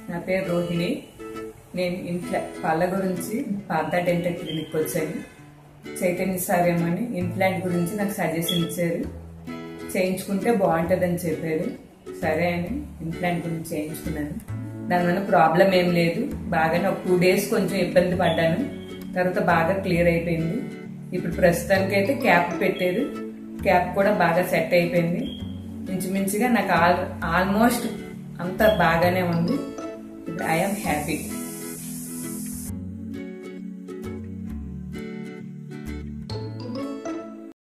నా పేరు రోహిణి నేను ఇంట్లో పళ్ళ గురించి పాత డెంటల్ క్లినిక్ వచ్చాను చైతన్య సార్ ఏమని ఇంప్లాంట్ గురించి నాకు సజెషన్ ఇచ్చారు చేయించుకుంటే బాగుంటుందని చెప్పారు సరే అని ఇంప్లాంట్ గురించి చేయించుకున్నాను దానివల్ల ప్రాబ్లం ఏం లేదు బాగానే ఒక టూ డేస్ కొంచెం ఇబ్బంది పడ్డాను తర్వాత బాగా క్లియర్ అయిపోయింది ఇప్పుడు ప్రస్తుతానికి అయితే క్యాప్ పెట్టారు క్యాప్ కూడా బాగా సెట్ అయిపోయింది ఇంచుమించుగా నాకు ఆల్ ఆల్మోస్ట్ అంతా బాగానే ఉంది ఇప్పుడు ఐఎమ్ హ్యాపీ